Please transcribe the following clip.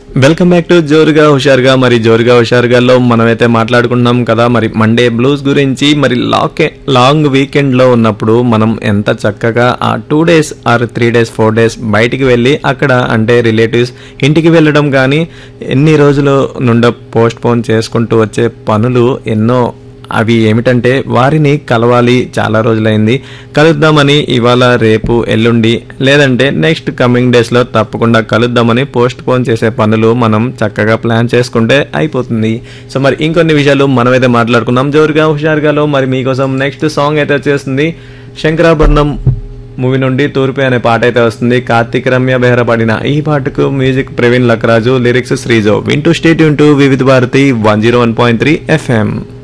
welcome back to జోరుగా హుషారుగా మరి జోరుగా హుషారుగాలో మనమైతే మాట్లాడుకుంటున్నాం కదా మరి మండే బ్లూస్ గురించి మరి లాక్ లాంగ్ వీకెండ్ లో ఉన్నప్పుడు మనం ఎంత చక్కగా ఆ two days or three days four days బయటికి వెళ్ళి అక్కడ అంటే రిలేటివ్స్ ఇంటికి వెళ్ళడం కానీ ఎన్ని రోజులు నుండో పోస్ట్ పోన్ చేసుకుంటూ వచ్చే పనులు ఎన్నో అవి ఏమిటంటే వారిని కలవాలి చాలా రోజులైంది కలుద్దామని ఇవాళ రేపు ఎల్లుండి లేదంటే నెక్స్ట్ కమింగ్ డేస్లో తప్పకుండా కలుద్దామని పోస్ట్ పోన్ చేసే పనులు మనం చక్కగా ప్లాన్ చేసుకుంటే అయిపోతుంది సో మరి ఇంకొన్ని విషయాలు మనమైతే మాట్లాడుకుందాం జోరుగా హుషారుగాలో మరి మీకోసం నెక్స్ట్ సాంగ్ అయితే వచ్చేస్తుంది శంకరాభరణం మూవీ నుండి తూర్పు అనే పాట అయితే వస్తుంది కార్తీక్ రమ్య బెహర పాడిన ఈ పాటకు మ్యూజిక్ ప్రవీణ్ లక్రాజు లిరిక్స్ శ్రీజో వింటూ స్టేట్ టు Vividh Bharati one zero one point three FM